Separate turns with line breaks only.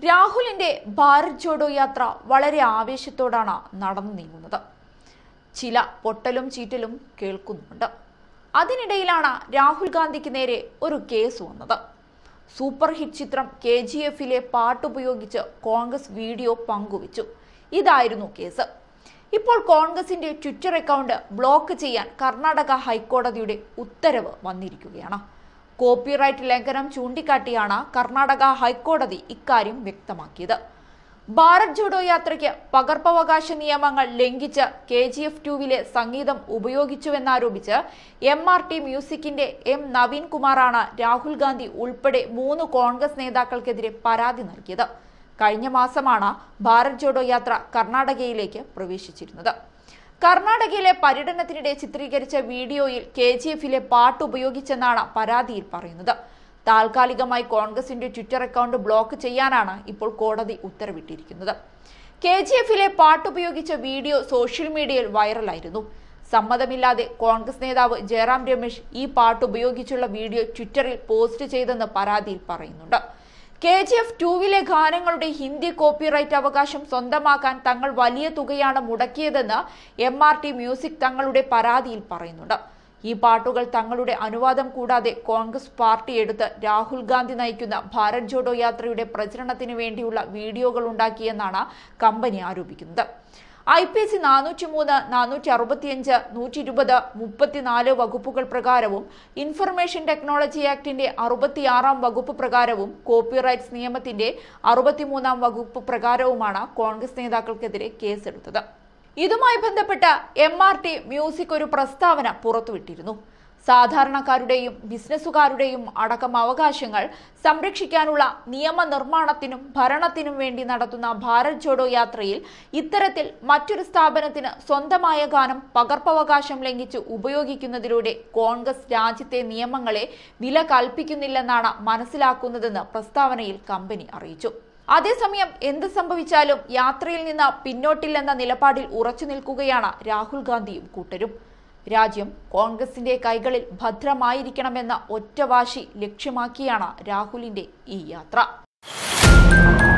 രാഹുലിന്റെ ഭാരത് ജോഡോ യാത്ര വളരെ ആവേശത്തോടാണ് നടന്നു നീങ്ങുന്നത് ചില പൊട്ടലും ചീറ്റലും കേൾക്കുന്നുണ്ട് അതിനിടയിലാണ് രാഹുൽ ഗാന്ധിക്ക് നേരെ ഒരു കേസ് വന്നത് സൂപ്പർ ഹിറ്റ് ചിത്രം കെ ജി എഫിലെ പാട്ടുപയോഗിച്ച് കോൺഗ്രസ് വീഡിയോ പങ്കുവച്ചു ഇതായിരുന്നു കേസ് ഇപ്പോൾ കോൺഗ്രസിന്റെ ട്വിറ്റർ അക്കൗണ്ട് ബ്ലോക്ക് ചെയ്യാൻ കർണാടക ഹൈക്കോടതിയുടെ ഉത്തരവ് വന്നിരിക്കുകയാണ് കോപ്പിറൈറ്റ് ലംഘനം ചൂണ്ടിക്കാട്ടിയാണ് കർണാടക ഹൈക്കോടതി ഇക്കാര്യം വ്യക്തമാക്കിയത് ഭാരത് ജോഡോ യാത്രയ്ക്ക് പകർപ്പവകാശ നിയമങ്ങൾ ലംഘിച്ച് കെ ജി എഫ് ടുവിലെ സംഗീതം ഉപയോഗിച്ചുവെന്നാരോപിച്ച് എം ആർ ടി മ്യൂസിക്കിന്റെ എം നവീൻ കുമാറാണ് രാഹുൽ ഗാന്ധി ഉൾപ്പെടെ മൂന്ന് കോൺഗ്രസ് നേതാക്കൾക്കെതിരെ പരാതി നൽകിയത് കഴിഞ്ഞ മാസമാണ് ഭാരത് ജോഡോ യാത്ര കർണാടകയിലേക്ക് പ്രവേശിച്ചിരുന്നത് കർണാടകയിലെ പര്യടനത്തിനിടെ ചിത്രീകരിച്ച വീഡിയോയിൽ കെ ജി എഫിലെ പാട്ട് ഉപയോഗിച്ചെന്നാണ് പരാതിയിൽ പറയുന്നത് താൽക്കാലികമായി കോൺഗ്രസിന്റെ ട്വിറ്റർ അക്കൗണ്ട് ബ്ലോക്ക് ചെയ്യാനാണ് ഇപ്പോൾ കോടതി ഉത്തരവിട്ടിരിക്കുന്നത് കെ ജി എഫിലെ പാട്ടുപയോഗിച്ച വീഡിയോ സോഷ്യൽ മീഡിയയിൽ വൈറലായിരുന്നു സമ്മതമില്ലാതെ കോൺഗ്രസ് നേതാവ് ജയറാം രമേശ് ഈ പാട്ട് ഉപയോഗിച്ചുള്ള വീഡിയോ ട്വിറ്ററിൽ പോസ്റ്റ് ചെയ്തെന്ന് പരാതിയിൽ പറയുന്നുണ്ട് കെ ജി എഫ് ടൂവിലെ ഗാനങ്ങളുടെ ഹിന്ദി കോപ്പിറൈറ്റ് അവകാശം സ്വന്തമാക്കാൻ തങ്ങൾ വലിയ തുകയാണ് മുടക്കിയതെന്ന് എം ആർ ടി മ്യൂസിക് തങ്ങളുടെ പരാതിയിൽ പറയുന്നുണ്ട് ഈ പാട്ടുകൾ തങ്ങളുടെ അനുവാദം കൂടാതെ കോൺഗ്രസ് പാർട്ടി എടുത്ത് രാഹുൽ ഗാന്ധി നയിക്കുന്ന ഭാരത് ജോഡോ യാത്രയുടെ പ്രചരണത്തിന് വേണ്ടിയുള്ള വീഡിയോകൾ ഉണ്ടാക്കിയെന്നാണ് കമ്പനി ആരോപിക്കുന്നത് ഐ പി സി നാനൂറ്റി മൂന്ന് നാനൂറ്റി അറുപത്തിയഞ്ച് നൂറ്റി ഇരുപത് മുപ്പത്തിനാല് വകുപ്പുകൾ പ്രകാരവും ഇൻഫർമേഷൻ ടെക്നോളജി ആക്ടിന്റെ അറുപത്തിയാറാം വകുപ്പ് പ്രകാരവും കോപ്പിറൈറ്റ്സ് നിയമത്തിന്റെ അറുപത്തിമൂന്നാം വകുപ്പ് പ്രകാരവുമാണ് കോൺഗ്രസ് നേതാക്കൾക്കെതിരെ കേസെടുത്തത് ഇതുമായി ബന്ധപ്പെട്ട എം ആർ ടി മ്യൂസിക് ഒരു പ്രസ്താവന പുറത്തുവിട്ടിരുന്നു സാധാരണക്കാരുടെയും ബിസിനസ്സുകാരുടെയും അടക്കം അവകാശങ്ങൾ സംരക്ഷിക്കാനുള്ള നിയമനിർമ്മാണത്തിനും ഭരണത്തിനും വേണ്ടി നടത്തുന്ന ഭാരത് ജോഡോ യാത്രയിൽ ഇത്തരത്തിൽ മറ്റൊരു സ്ഥാപനത്തിന് സ്വന്തമായ ഗാനം പകർപ്പവകാശം ലംഘിച്ച് ഉപയോഗിക്കുന്നതിലൂടെ കോൺഗ്രസ് രാജ്യത്തെ നിയമങ്ങളെ വില കൽപ്പിക്കുന്നില്ലെന്നാണ് മനസ്സിലാക്കുന്നതെന്ന് പ്രസ്താവനയിൽ കമ്പനി അറിയിച്ചു അതേസമയം എന്ത് സംഭവിച്ചാലും യാത്രയിൽ നിന്ന് പിന്നോട്ടില്ലെന്ന നിലപാടിൽ ഉറച്ചു നിൽക്കുകയാണ് രാഹുൽ ഗാന്ധിയും കൂട്ടരും രാജ്യം കോൺഗ്രസിന്റെ കൈകളിൽ ഭദ്രമായിരിക്കണമെന്ന ഒറ്റവാശി ലക്ഷ്യമാക്കിയാണ് രാഹുലിന്റെ ഈ യാത്ര